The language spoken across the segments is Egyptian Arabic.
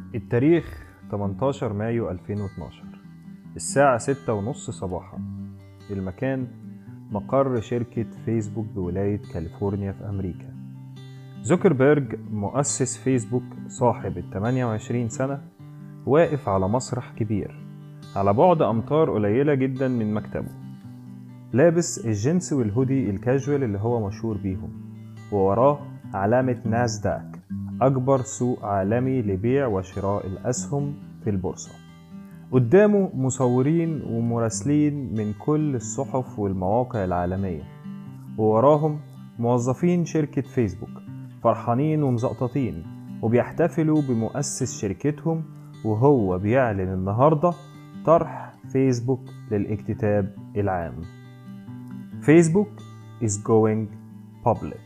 التاريخ 18 مايو 2012 الساعة ستة ونص صباحا المكان مقر شركة فيسبوك بولاية كاليفورنيا في أمريكا زوكربيرج مؤسس فيسبوك صاحب ال 28 سنة واقف على مسرح كبير على بعد أمتار قليلة جدا من مكتبه لابس الجنس والهودي الكاجوال اللي هو مشهور بيهم ووراه علامة ناسداك أكبر سوق عالمي لبيع وشراء الأسهم في البورصة قدامه مصورين ومراسلين من كل الصحف والمواقع العالمية ووراهم موظفين شركة فيسبوك فرحانين ومزقططين وبيحتفلوا بمؤسس شركتهم وهو بيعلن النهاردة طرح فيسبوك للاكتتاب العام فيسبوك is going public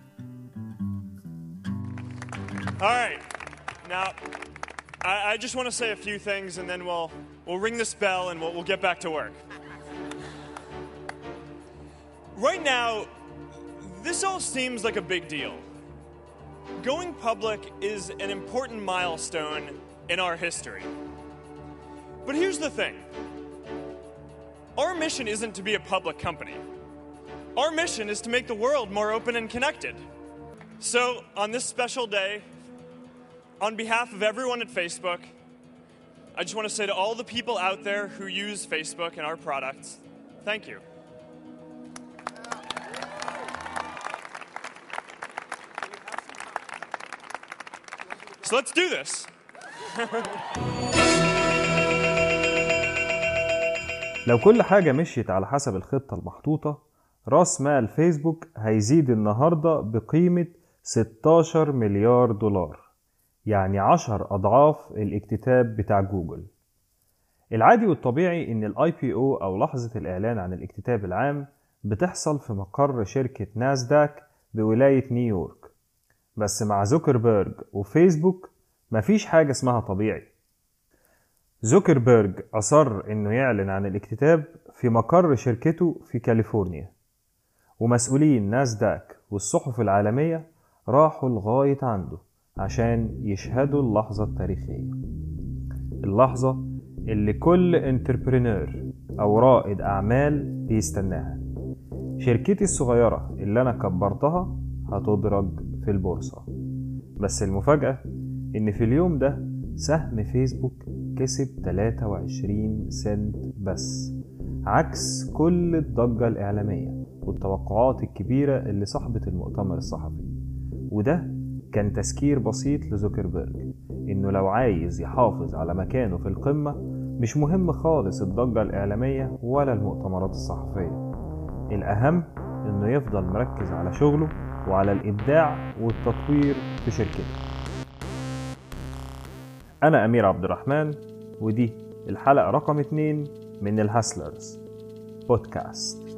All right. Now, I, I just want to say a few things, and then we'll we'll ring this bell and we'll, we'll get back to work. Right now, this all seems like a big deal. Going public is an important milestone in our history. But here's the thing. Our mission isn't to be a public company. Our mission is to make the world more open and connected. So, on this special day, on behalf of everyone at Facebook, I just want to say to all the people out there who use Facebook and our products, thank you. So let's do this. لو كل حاجة مشيت على حسب الخطة المحطوطة راس مال فيسبوك هيزيد النهاردة بقيمة 16 مليار دولار يعني 10 أضعاف الاكتتاب بتاع جوجل العادي والطبيعي إن الاي بي او أو لحظة الإعلان عن الاكتتاب العام بتحصل في مقر شركة ناسداك بولاية نيويورك بس مع زوكربيرج وفيسبوك مفيش حاجة اسمها طبيعي زوكربيرج أصر إنه يعلن عن الاكتتاب في مقر شركته في كاليفورنيا ومسؤولين ناسداك والصحف العالمية راحوا لغاية عنده عشان يشهدوا اللحظة التاريخية اللحظة اللي كل انتربرينور أو رائد أعمال بيستناها شركتي الصغيرة اللي أنا كبرتها هتدرج في البورصة بس المفاجأة إن في اليوم ده سهم فيسبوك كسب 23 سنت بس عكس كل الضجة الإعلامية والتوقعات الكبيرة اللي صاحبت المؤتمر الصحفي وده كان تسكير بسيط لزوكربيرج إنه لو عايز يحافظ على مكانه في القمة مش مهم خالص الضجة الإعلامية ولا المؤتمرات الصحفية الأهم إنه يفضل مركز على شغله وعلى الإبداع والتطوير في شركته أنا أمير عبد الرحمن ودي الحلقة رقم اتنين من الهاسلرز بودكاست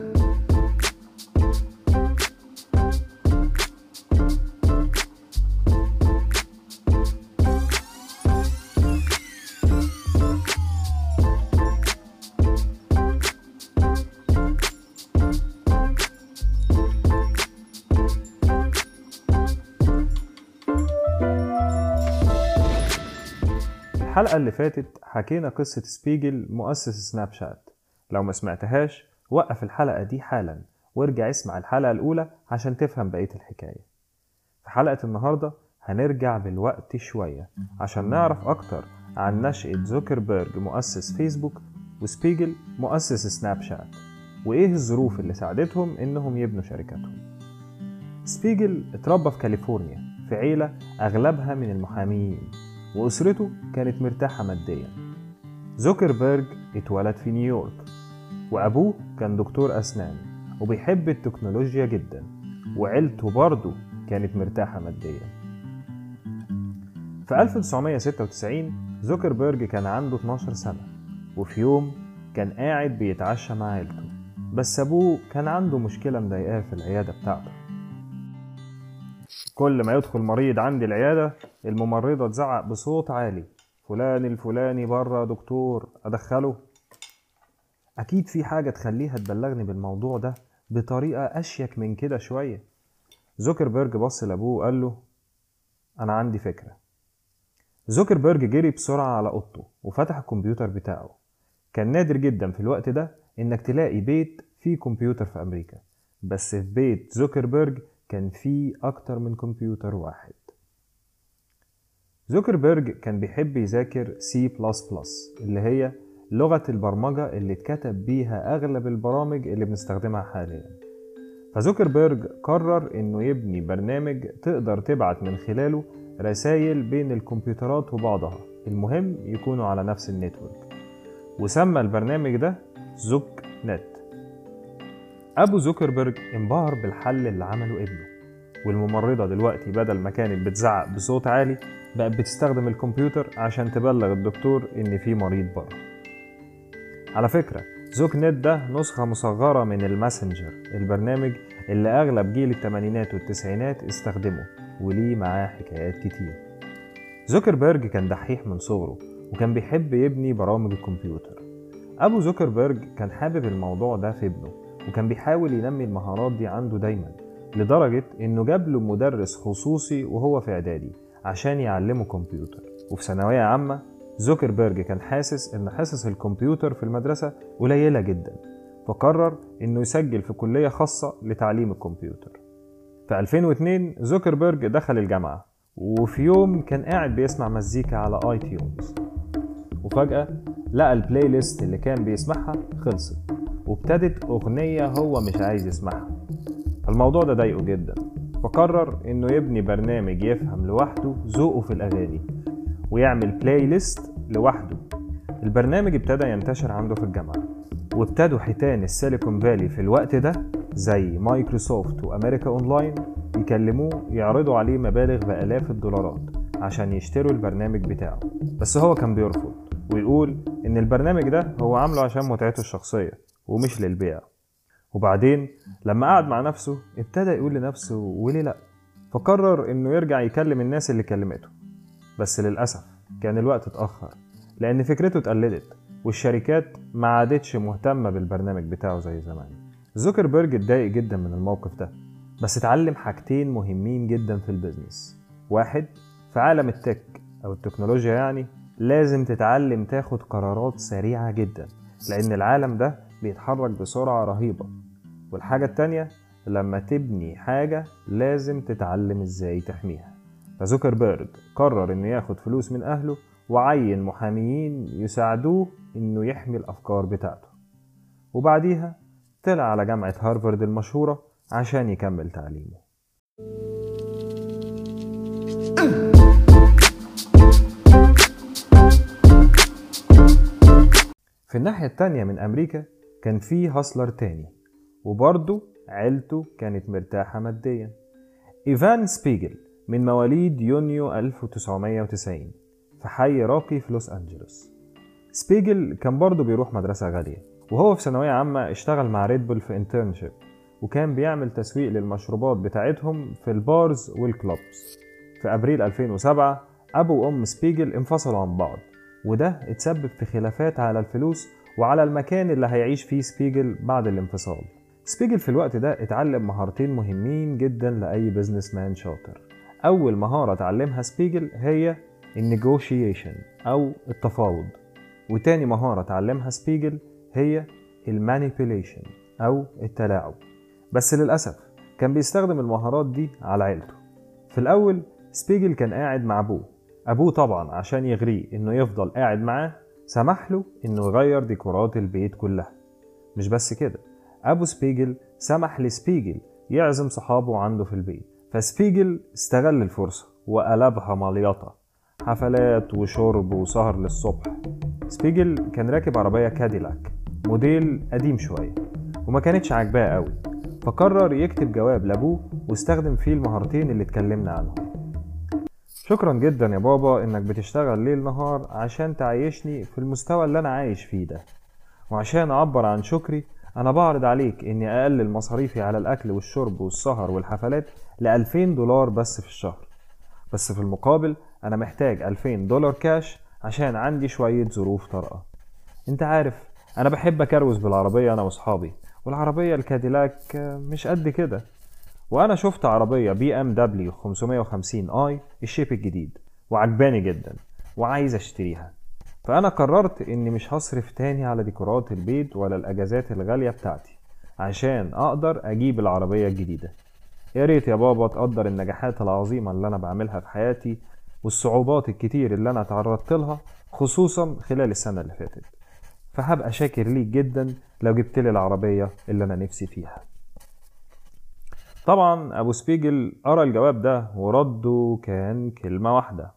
الحلقة اللي فاتت حكينا قصة سبيجل مؤسس سناب شات لو ما سمعتهاش وقف الحلقة دي حالا وارجع اسمع الحلقة الأولى عشان تفهم بقية الحكاية في حلقة النهاردة هنرجع بالوقت شوية عشان نعرف أكتر عن نشأة زوكربيرج مؤسس فيسبوك وسبيجل مؤسس سناب شات وإيه الظروف اللي ساعدتهم إنهم يبنوا شركاتهم سبيجل اتربى في كاليفورنيا في عيلة أغلبها من المحاميين وأسرته كانت مرتاحة ماديا زوكربيرج اتولد في نيويورك وأبوه كان دكتور أسنان وبيحب التكنولوجيا جدا وعيلته برضه كانت مرتاحة ماديا في 1996 زوكربيرج كان عنده 12 سنة وفي يوم كان قاعد بيتعشى مع عيلته بس أبوه كان عنده مشكلة مضايقاه في العيادة بتاعته كل ما يدخل مريض عندي العيادة الممرضة تزعق بصوت عالي فلان الفلاني بره دكتور أدخله أكيد في حاجة تخليها تبلغني بالموضوع ده بطريقة أشيك من كده شوية زوكربيرج بص لأبوه وقال له أنا عندي فكرة زوكربيرج جري بسرعة على أوضته وفتح الكمبيوتر بتاعه كان نادر جدا في الوقت ده إنك تلاقي بيت فيه كمبيوتر في أمريكا بس في بيت زوكربيرج كان فيه أكتر من كمبيوتر واحد زوكربيرج كان بيحب يذاكر C++ اللي هي لغة البرمجة اللي اتكتب بيها أغلب البرامج اللي بنستخدمها حاليا فزوكربيرج قرر إنه يبني برنامج تقدر تبعت من خلاله رسائل بين الكمبيوترات وبعضها المهم يكونوا على نفس النتورك وسمى البرنامج ده زوك نت أبو زوكربيرج انبهر بالحل اللي عمله ابنه والممرضة دلوقتي بدل ما كانت بتزعق بصوت عالي بقت بتستخدم الكمبيوتر عشان تبلغ الدكتور إن في مريض بره على فكرة زوك نت ده نسخة مصغرة من الماسنجر البرنامج اللي أغلب جيل التمانينات والتسعينات استخدمه وليه معاه حكايات كتير زوكربيرج كان دحيح من صغره وكان بيحب يبني برامج الكمبيوتر أبو زوكربيرج كان حابب الموضوع ده في ابنه وكان بيحاول ينمي المهارات دي عنده دايما لدرجة إنه جاب له مدرس خصوصي وهو في إعدادي عشان يعلمه كمبيوتر وفي ثانوية عامة زوكربيرج كان حاسس إن حصص الكمبيوتر في المدرسة قليلة جدا فقرر إنه يسجل في كلية خاصة لتعليم الكمبيوتر في 2002 زوكربيرج دخل الجامعة وفي يوم كان قاعد بيسمع مزيكا على اي تيونز وفجأة لقى البلاي ليست اللي كان بيسمعها خلصت وابتدت أغنية هو مش عايز يسمعها الموضوع ده ضايقه جدا فقرر إنه يبني برنامج يفهم لوحده ذوقه في الأغاني ويعمل بلاي ليست لوحده البرنامج ابتدى ينتشر عنده في الجامعة وابتدوا حيتان السيليكون فالي في الوقت ده زي مايكروسوفت وأمريكا أونلاين يكلموه يعرضوا عليه مبالغ بآلاف الدولارات عشان يشتروا البرنامج بتاعه بس هو كان بيرفض ويقول إن البرنامج ده هو عامله عشان متعته الشخصية ومش للبيع وبعدين لما قعد مع نفسه ابتدى يقول لنفسه وليه لأ فقرر إنه يرجع يكلم الناس اللي كلمته بس للأسف كان الوقت اتأخر لأن فكرته اتقلدت والشركات ما عادتش مهتمة بالبرنامج بتاعه زي زمان زوكربيرج اتضايق جدا من الموقف ده بس اتعلم حاجتين مهمين جدا في البيزنس واحد في عالم التك أو التكنولوجيا يعني لازم تتعلم تاخد قرارات سريعة جدا لأن العالم ده بيتحرك بسرعة رهيبة والحاجة التانية لما تبني حاجة لازم تتعلم ازاي تحميها فزوكربيرج قرر انه ياخد فلوس من اهله وعين محاميين يساعدوه انه يحمي الافكار بتاعته وبعديها طلع على جامعة هارفارد المشهورة عشان يكمل تعليمه في الناحية التانية من أمريكا كان في هاسلر تاني وبرضه عيلته كانت مرتاحة ماديا إيفان سبيجل من مواليد يونيو 1990 في حي راقي في لوس أنجلوس سبيجل كان برضه بيروح مدرسة غالية وهو في ثانوية عامة اشتغل مع ريد بول في انترنشيب وكان بيعمل تسويق للمشروبات بتاعتهم في البارز والكلوبز في أبريل 2007 أبو وأم سبيجل انفصلوا عن بعض وده اتسبب في خلافات على الفلوس وعلى المكان اللي هيعيش فيه سبيجل بعد الانفصال سبيجل في الوقت ده اتعلم مهارتين مهمين جدا لأي بزنس مان شاطر أول مهارة اتعلمها سبيجل هي النيجوشيشن أو التفاوض وتاني مهارة اتعلمها سبيجل هي المانيبيوليشن أو التلاعب بس للأسف كان بيستخدم المهارات دي على عيلته في الأول سبيجل كان قاعد مع أبوه أبوه طبعا عشان يغريه إنه يفضل قاعد معاه سمح له إنه يغير ديكورات البيت كلها مش بس كده أبو سبيجل سمح لسبيجل يعزم صحابه عنده في البيت فسبيجل استغل الفرصة وقلبها مليطة حفلات وشرب وسهر للصبح سبيجل كان راكب عربية كاديلاك موديل قديم شوية وما كانتش عاجباه قوي فقرر يكتب جواب لأبوه واستخدم فيه المهارتين اللي اتكلمنا عنهم شكرا جدا يا بابا انك بتشتغل ليل نهار عشان تعيشني في المستوى اللي انا عايش فيه ده وعشان اعبر عن شكري انا بعرض عليك اني اقلل مصاريفي على الاكل والشرب والسهر والحفلات ل 2000 دولار بس في الشهر بس في المقابل انا محتاج 2000 دولار كاش عشان عندي شوية ظروف طارئة انت عارف انا بحب اكروز بالعربية انا واصحابي والعربية الكاديلاك مش قد كده وانا شفت عربية بي ام دبليو 550 اي الشيب الجديد وعجباني جدا وعايز اشتريها فانا قررت اني مش هصرف تاني على ديكورات البيت ولا الاجازات الغالية بتاعتي عشان اقدر اجيب العربية الجديدة يا ريت يا بابا تقدر النجاحات العظيمة اللي انا بعملها في حياتي والصعوبات الكتير اللي انا تعرضت لها خصوصا خلال السنة اللي فاتت فهبقى شاكر ليك جدا لو جبت لي العربية اللي انا نفسي فيها طبعا ابو سبيجل قرا الجواب ده ورده كان كلمة واحدة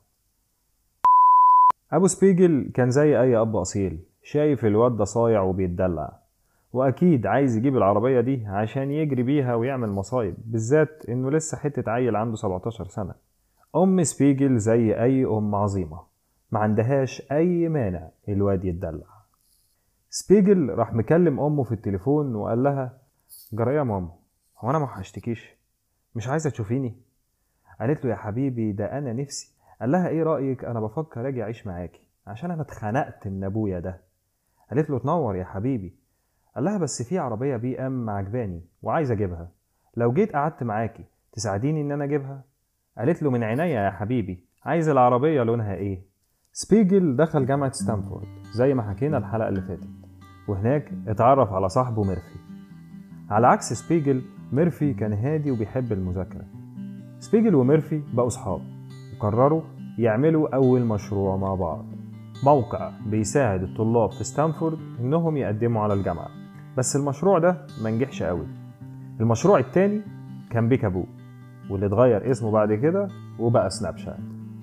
ابو سبيجل كان زي اي اب اصيل شايف الواد ده صايع وبيتدلع واكيد عايز يجيب العربية دي عشان يجري بيها ويعمل مصايب بالذات انه لسه حتة عيل عنده 17 سنة ام سبيجل زي اي ام عظيمة ما عندهاش اي مانع الواد يتدلع سبيجل راح مكلم امه في التليفون وقال لها جرى يا ماما هو انا ما هشتكيش مش عايزه تشوفيني قالت له يا حبيبي ده انا نفسي قال لها ايه رايك انا بفكر اجي اعيش معاكي عشان انا اتخنقت من ابويا ده قالت له تنور يا حبيبي قال لها بس في عربيه بي ام عجباني وعايز اجيبها لو جيت قعدت معاكي تساعديني ان انا اجيبها قالت له من عينيا يا حبيبي عايز العربيه لونها ايه سبيجل دخل جامعه ستانفورد زي ما حكينا الحلقه اللي فاتت وهناك اتعرف على صاحبه ميرفي على عكس سبيجل ميرفي كان هادي وبيحب المذاكرة سبيجل وميرفي بقوا صحاب وقرروا يعملوا أول مشروع مع بعض موقع بيساعد الطلاب في ستانفورد إنهم يقدموا على الجامعة بس المشروع ده ما نجحش قوي المشروع التاني كان بيكابو واللي اتغير اسمه بعد كده وبقى سناب شات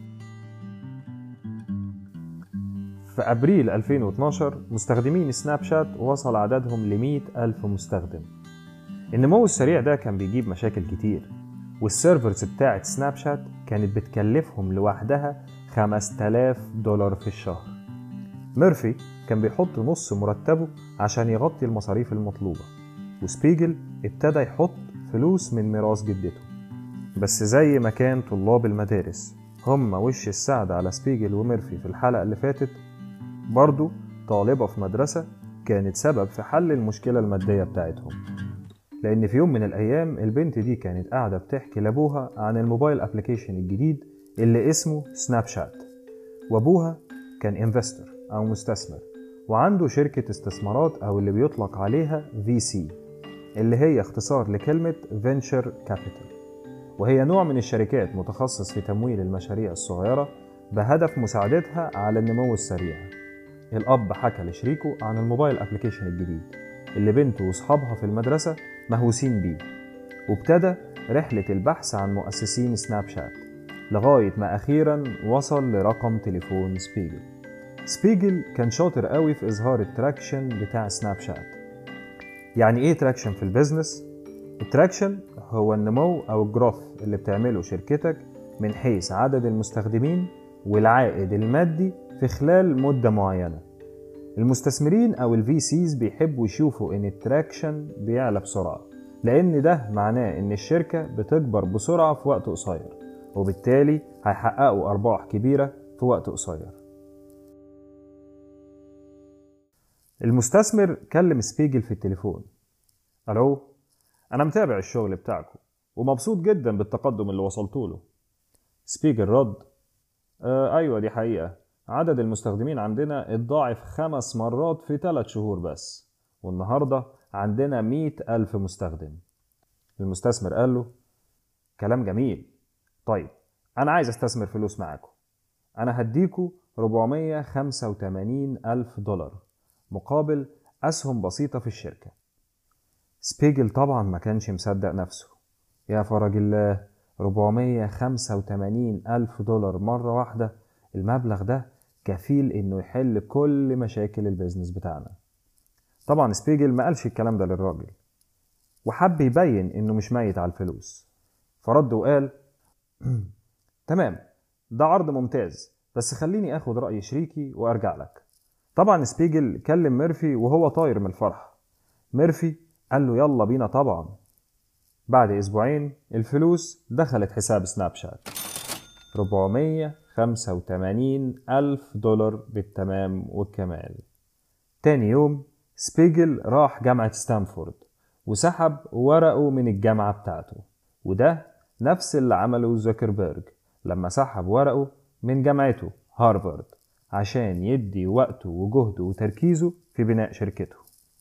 في أبريل 2012 مستخدمين سناب شات وصل عددهم ل ألف مستخدم النمو السريع ده كان بيجيب مشاكل كتير والسيرفرز بتاعت سناب شات كانت بتكلفهم لوحدها 5000 دولار في الشهر ميرفي كان بيحط نص مرتبه عشان يغطي المصاريف المطلوبة وسبيجل ابتدى يحط فلوس من ميراث جدته بس زي ما كان طلاب المدارس هم وش السعد على سبيجل وميرفي في الحلقة اللي فاتت برضو طالبة في مدرسة كانت سبب في حل المشكلة المادية بتاعتهم لأن في يوم من الأيام البنت دي كانت قاعدة بتحكي لأبوها عن الموبايل أبليكيشن الجديد اللي اسمه سناب شات وأبوها كان انفستور أو مستثمر وعنده شركة استثمارات أو اللي بيطلق عليها VC اللي هي اختصار لكلمة Venture Capital وهي نوع من الشركات متخصص في تمويل المشاريع الصغيرة بهدف مساعدتها على النمو السريع الأب حكى لشريكه عن الموبايل أبليكيشن الجديد اللي بنته وأصحابها في المدرسة مهووسين بيه وابتدى رحلة البحث عن مؤسسين سناب شات لغاية ما أخيرا وصل لرقم تليفون سبيجل سبيجل كان شاطر قوي في إظهار التراكشن بتاع سناب شات يعني إيه تراكشن في البيزنس؟ التراكشن هو النمو أو الجروث اللي بتعمله شركتك من حيث عدد المستخدمين والعائد المادي في خلال مدة معينة المستثمرين أو الفي سيز بيحبوا يشوفوا إن التراكشن بيعلى بسرعة لأن ده معناه إن الشركة بتكبر بسرعة في وقت قصير وبالتالي هيحققوا أرباح كبيرة في وقت قصير المستثمر كلم سبيجل في التليفون ألو أنا متابع الشغل بتاعكم ومبسوط جدا بالتقدم اللي وصلتوا له سبيجل رد آه أيوة دي حقيقة عدد المستخدمين عندنا اتضاعف خمس مرات في ثلاث شهور بس والنهاردة عندنا مئة ألف مستخدم المستثمر قال له كلام جميل طيب أنا عايز أستثمر فلوس معاكم أنا هديكوا 485 ألف دولار مقابل أسهم بسيطة في الشركة سبيجل طبعا ما كانش مصدق نفسه يا فرج الله 485 ألف دولار مرة واحدة المبلغ ده كفيل إنه يحل كل مشاكل البيزنس بتاعنا طبعا سبيجل ما قالش الكلام ده للراجل وحب يبين إنه مش ميت على الفلوس فرد وقال تمام ده عرض ممتاز بس خليني اخد رأي شريكي وارجع لك طبعا سبيجل كلم ميرفي وهو طاير من الفرح ميرفي قال له يلا بينا طبعا بعد اسبوعين الفلوس دخلت حساب سناب شات 485 ألف دولار بالتمام والكمال تاني يوم سبيجل راح جامعة ستانفورد وسحب ورقه من الجامعة بتاعته وده نفس اللي عمله زوكربيرج لما سحب ورقه من جامعته هارفارد عشان يدي وقته وجهده وتركيزه في بناء شركته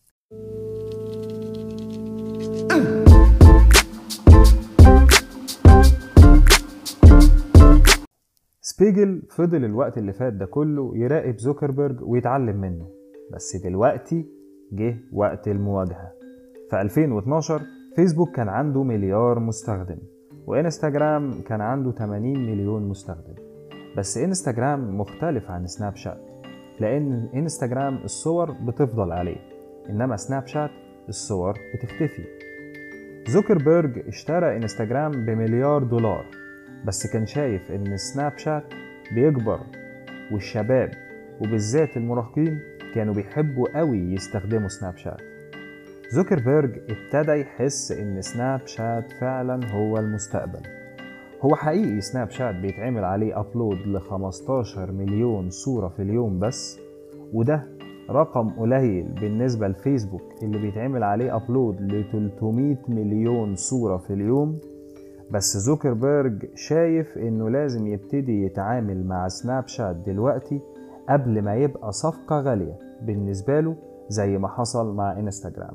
سبيجل فضل الوقت اللي فات ده كله يراقب زوكربيرج ويتعلم منه بس دلوقتي جه وقت المواجهة في 2012 فيسبوك كان عنده مليار مستخدم وانستجرام كان عنده 80 مليون مستخدم بس انستجرام مختلف عن سناب شات لان انستجرام الصور بتفضل عليه انما سناب شات الصور بتختفي زوكربيرج اشترى انستجرام بمليار دولار بس كان شايف ان سناب شات بيكبر والشباب وبالذات المراهقين كانوا بيحبوا قوي يستخدموا سناب شات زوكربيرج ابتدى يحس ان سناب شات فعلا هو المستقبل هو حقيقي سناب شات بيتعمل عليه ابلود ل 15 مليون صورة في اليوم بس وده رقم قليل بالنسبة لفيسبوك اللي بيتعمل عليه ابلود ل 300 مليون صورة في اليوم بس زوكربيرج شايف انه لازم يبتدي يتعامل مع سناب شات دلوقتي قبل ما يبقى صفقة غالية بالنسبة له زي ما حصل مع انستجرام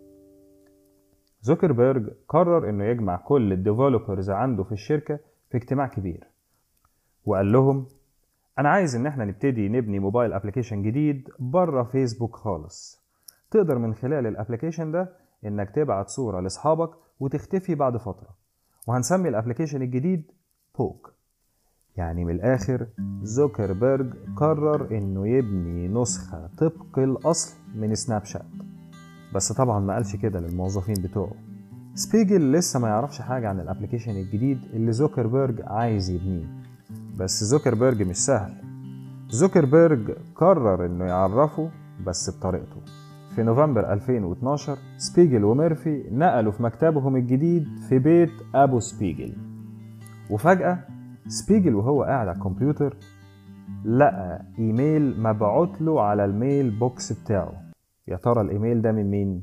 زوكربيرج قرر انه يجمع كل الديفلوبرز عنده في الشركة في اجتماع كبير وقال لهم انا عايز ان احنا نبتدي نبني موبايل ابلكيشن جديد بره فيسبوك خالص تقدر من خلال الابلكيشن ده انك تبعت صورة لاصحابك وتختفي بعد فترة وهنسمي الابلكيشن الجديد بوك يعني من الاخر زوكربيرج قرر انه يبني نسخة طبق الاصل من سناب شات بس طبعا ما قالش كده للموظفين بتوعه سبيجل لسه ما يعرفش حاجة عن الابلكيشن الجديد اللي زوكربيرج عايز يبنيه بس زوكربيرج مش سهل زوكربيرج قرر انه يعرفه بس بطريقته في نوفمبر 2012 سبيجل وميرفي نقلوا في مكتبهم الجديد في بيت ابو سبيجل وفجأة سبيجل وهو قاعد على الكمبيوتر لقى ايميل مبعوت له على الميل بوكس بتاعه يا ترى الايميل ده من مين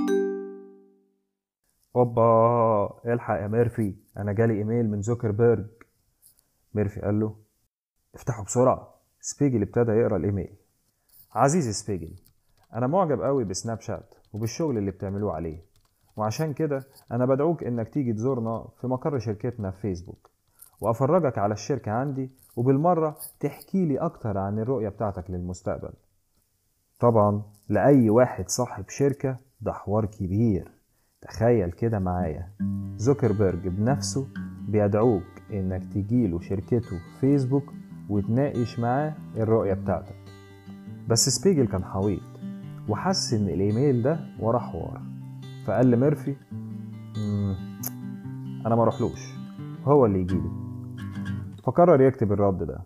اوبا الحق يا ميرفي انا جالي ايميل من زوكربيرج ميرفي قال له افتحه بسرعة سبيجل ابتدى يقرا الايميل عزيزي سبيجل انا معجب قوي بسناب شات وبالشغل اللي بتعملوه عليه وعشان كده انا بدعوك انك تيجي تزورنا في مقر شركتنا في فيسبوك وافرجك على الشركة عندي وبالمرة تحكي لي اكتر عن الرؤية بتاعتك للمستقبل طبعا لأي واحد صاحب شركة ده حوار كبير تخيل كده معايا زوكربيرج بنفسه بيدعوك انك تجيله شركته فيسبوك وتناقش معاه الرؤية بتاعتك بس سبيجل كان حويط وحس ان الايميل ده وراه حوار فقال لميرفي "مم، انا ما اروحلوش هو اللي يجيلي فقرر يكتب الرد ده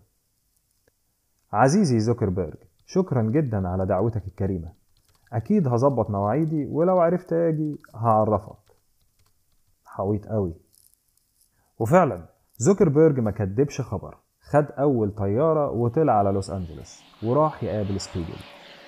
عزيزي زوكربيرج شكرا جدا على دعوتك الكريمة أكيد هظبط مواعيدي ولو عرفت أجي هعرفك حويط قوي وفعلا زوكربيرج ما كدبش خبر خد أول طيارة وطلع على لوس أنجلوس وراح يقابل سبيجل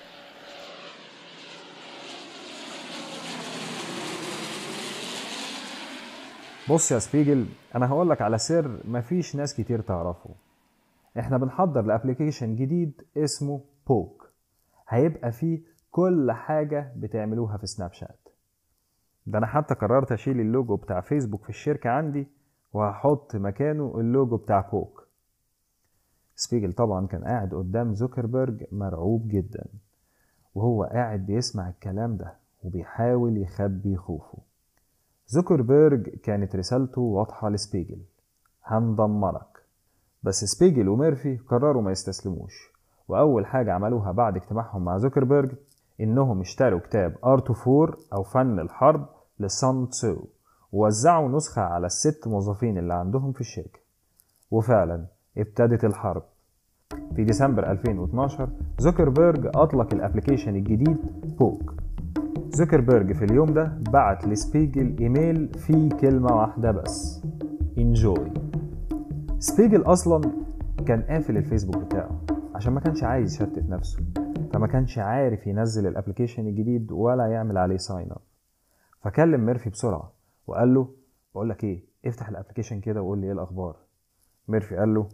بص يا سبيجل أنا هقولك على سر مفيش ناس كتير تعرفه احنا بنحضر لابليكيشن جديد اسمه بوك هيبقى فيه كل حاجة بتعملوها في سناب شات ده انا حتى قررت اشيل اللوجو بتاع فيسبوك في الشركة عندي وهحط مكانه اللوجو بتاع بوك سبيجل طبعا كان قاعد قدام زوكربيرج مرعوب جدا وهو قاعد بيسمع الكلام ده وبيحاول يخبي خوفه زوكربيرج كانت رسالته واضحة لسبيجل هندمرك بس سبيجل وميرفي قرروا ما يستسلموش وأول حاجة عملوها بعد اجتماعهم مع زوكربيرج إنهم اشتروا كتاب أرتو فور أو فن الحرب لسان تسو ووزعوا نسخة على الست موظفين اللي عندهم في الشركة وفعلا ابتدت الحرب في ديسمبر 2012 زوكربيرج أطلق الابليكيشن الجديد بوك زوكربيرج في اليوم ده بعت لسبيجل إيميل فيه كلمة واحدة بس انجوي سبيجل اصلا كان قافل الفيسبوك بتاعه عشان ما كانش عايز يشتت نفسه فما كانش عارف ينزل الابلكيشن الجديد ولا يعمل عليه ساين اب فكلم ميرفي بسرعه وقال له بقول لك ايه افتح الابلكيشن كده وقول لي ايه الاخبار ميرفي قال له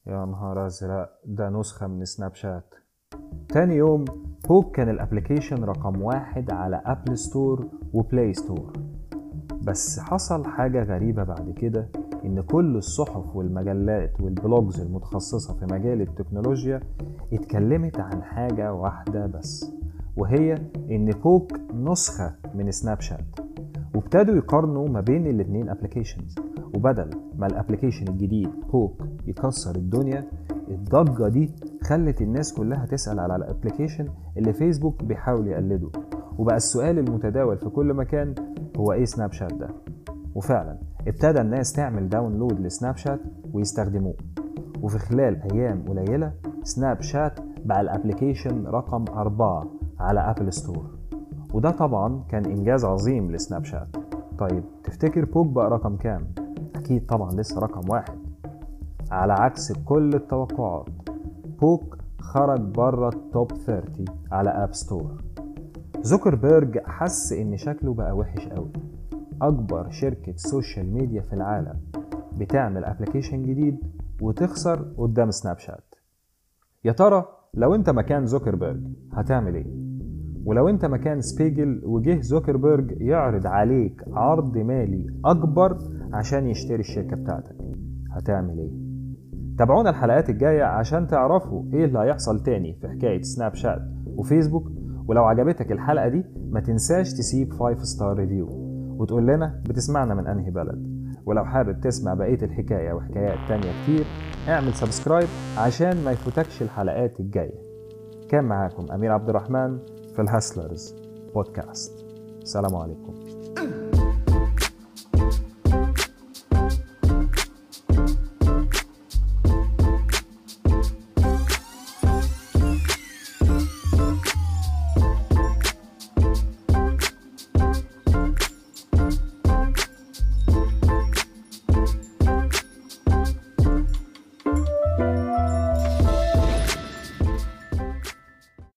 يا نهار ازرق ده نسخة من سناب شات تاني يوم بوك كان الابليكيشن رقم واحد على ابل ستور وبلاي ستور بس حصل حاجة غريبة بعد كده إن كل الصحف والمجلات والبلوجز المتخصصة في مجال التكنولوجيا اتكلمت عن حاجة واحدة بس وهي إن بوك نسخة من سناب شات وابتدوا يقارنوا ما بين الاتنين ابلكيشنز وبدل ما الابلكيشن الجديد بوك يكسر الدنيا الضجة دي خلت الناس كلها تسأل على الابلكيشن اللي فيسبوك بيحاول يقلده وبقى السؤال المتداول في كل مكان هو ايه سناب شات ده وفعلا ابتدى الناس تعمل داونلود لسناب شات ويستخدموه وفي خلال ايام قليله سناب شات بقى الابلكيشن رقم أربعة على ابل ستور وده طبعا كان انجاز عظيم لسناب شات طيب تفتكر بوك بقى رقم كام اكيد طبعا لسه رقم واحد على عكس كل التوقعات بوك خرج بره التوب 30 على اب ستور زوكربيرج حس ان شكله بقى وحش قوي اكبر شركة سوشيال ميديا في العالم بتعمل ابلكيشن جديد وتخسر قدام سناب شات يا ترى لو انت مكان زوكربيرج هتعمل ايه ولو انت مكان سبيجل وجه زوكربيرج يعرض عليك عرض مالي اكبر عشان يشتري الشركة بتاعتك هتعمل ايه تابعونا الحلقات الجاية عشان تعرفوا ايه اللي هيحصل تاني في حكاية سناب شات وفيسبوك ولو عجبتك الحلقة دي ما تنساش تسيب 5 ستار ريفيو وتقول لنا بتسمعنا من انهي بلد ولو حابب تسمع بقية الحكاية وحكايات تانية كتير اعمل سبسكرايب عشان ما يفوتكش الحلقات الجاية كان معاكم أمير عبد الرحمن في الهاسلرز بودكاست سلام عليكم